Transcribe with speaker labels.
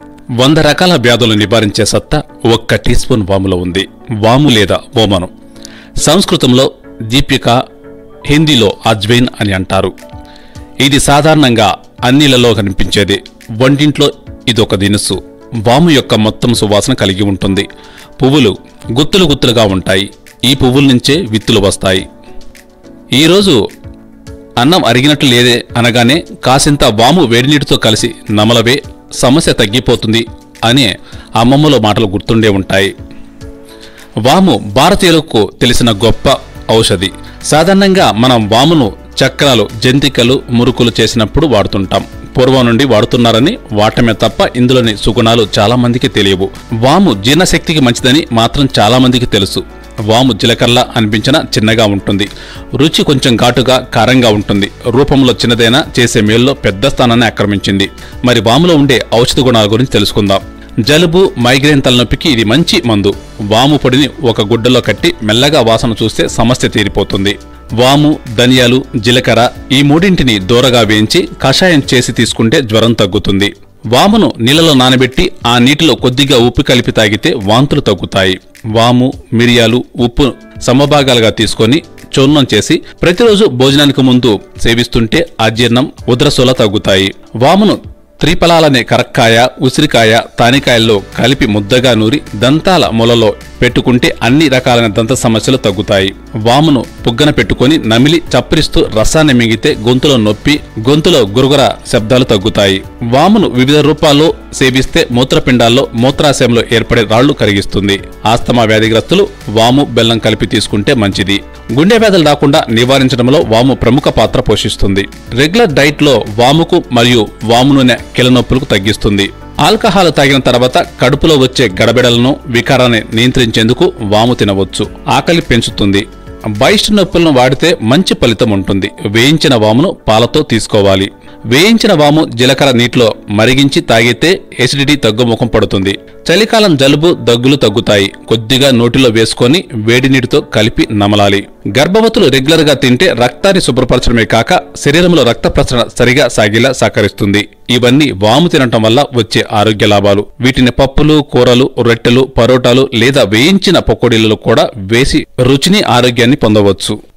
Speaker 1: వంద రకాల వ్యాధులు నివారించే సత్తా ఒక్క టీ స్పూన్ వాములో ఉంది వాము లేదా ఓమను సంస్కృతంలో దీపిక హిందీలో అజ్వైన్ అని అంటారు ఇది సాధారణంగా అన్నిలలో కనిపించేది వంటింట్లో ఇదొక దినుసు వాము యొక్క మొత్తం సువాసన కలిగి ఉంటుంది పువ్వులు గుత్తులు గుత్తులుగా ఉంటాయి ఈ పువ్వుల నుంచే విత్తులు వస్తాయి ఈరోజు అన్నం అరిగినట్లు లేదే అనగానే కాసింత వాము వేడినీటితో కలిసి నమలవే సమస్య తగ్గిపోతుంది అనే అమ్మమ్మలో మాటలు గుర్తుండే ఉంటాయి వాము భారతీయులకు తెలిసిన గొప్ప ఔషధి సాధారణంగా మనం వామును చక్రాలు జంతికలు మురుకులు చేసినప్పుడు వాడుతుంటాం పూర్వం నుండి వాడుతున్నారని వాడటమే తప్ప ఇందులోని సుగుణాలు చాలా మందికి తెలియవు వాము జీర్ణశక్తికి మంచిదని మాత్రం చాలా మందికి తెలుసు వాము జీలకర్ర అనిపించిన చిన్నగా ఉంటుంది రుచి కొంచెం ఘాటుగా కారంగా ఉంటుంది రూపంలో చిన్నదైనా చేసే మేల్లో పెద్ద స్థానాన్ని ఆక్రమించింది మరి వాములో ఉండే ఔషధ గుణాల గురించి తెలుసుకుందాం జలుబు మైగ్రేన్ తలనొప్పికి ఇది మంచి మందు వాము పొడిని ఒక గుడ్డలో కట్టి మెల్లగా వాసన చూస్తే సమస్య తీరిపోతుంది వాము ధనియాలు జీలకర్ర ఈ మూడింటిని దూరగా వేయించి కషాయం చేసి తీసుకుంటే జ్వరం తగ్గుతుంది వామును నీళ్ళలో నానబెట్టి ఆ నీటిలో కొద్దిగా ఉప్పు కలిపి తాగితే వాంతులు తగ్గుతాయి వాము మిరియాలు ఉప్పు సమభాగాలుగా తీసుకొని చూర్ణం చేసి ప్రతిరోజు భోజనానికి ముందు సేవిస్తుంటే అజీర్ణం ఉదరసోల తగ్గుతాయి వామును త్రిఫలాలనే కరక్కాయ ఉసిరికాయ తానికాయల్లో కలిపి ముద్దగా నూరి దంతాల మొలలో పెట్టుకుంటే అన్ని రకాలైన దంత సమస్యలు తగ్గుతాయి వామును పుగ్గన పెట్టుకొని నమిలి చప్పరిస్తూ రసాన్ని మింగితే గొంతులో నొప్పి గొంతులో గురుగుర శబ్దాలు తగ్గుతాయి వామును వివిధ రూపాల్లో సేవిస్తే మూత్రపిండాల్లో మూత్రాశయంలో ఏర్పడే రాళ్లు కరిగిస్తుంది ఆస్తమా వ్యాధిగ్రస్తులు వాము బెల్లం కలిపి తీసుకుంటే మంచిది గుండె వ్యాధులు రాకుండా నివారించడంలో వాము ప్రముఖ పాత్ర పోషిస్తుంది రెగ్యులర్ డైట్ లో వాముకు మరియు వాము నూనె కిలనొప్పులకు తగ్గిస్తుంది ఆల్కహాల్ తాగిన తర్వాత కడుపులో వచ్చే గడబిడలను వికారాన్ని నియంత్రించేందుకు వాము తినవచ్చు ఆకలి పెంచుతుంది బైస్ట్ నొప్పులను వాడితే మంచి ఫలితం ఉంటుంది వేయించిన వామును పాలతో తీసుకోవాలి వేయించిన వాము జీలకర్ర నీటిలో మరిగించి తాగితే ఎసిడిటీ తగ్గుముఖం పడుతుంది చలికాలం జలుబు దగ్గులు తగ్గుతాయి కొద్దిగా నోటిలో వేసుకొని వేడి నీటితో కలిపి నమలాలి గర్భవతులు రెగ్యులర్ గా తింటే రక్తాన్ని శుభ్రపరచడమే కాక శరీరంలో రక్త ప్రసరణ సరిగా సాగేలా సహకరిస్తుంది ఇవన్నీ వాము తినటం వల్ల వచ్చే ఆరోగ్య లాభాలు వీటిని పప్పులు కూరలు రొట్టెలు పరోటాలు లేదా వేయించిన పకోడీలలో కూడా వేసి రుచిని ఆరోగ్యాన్ని పొందవచ్చు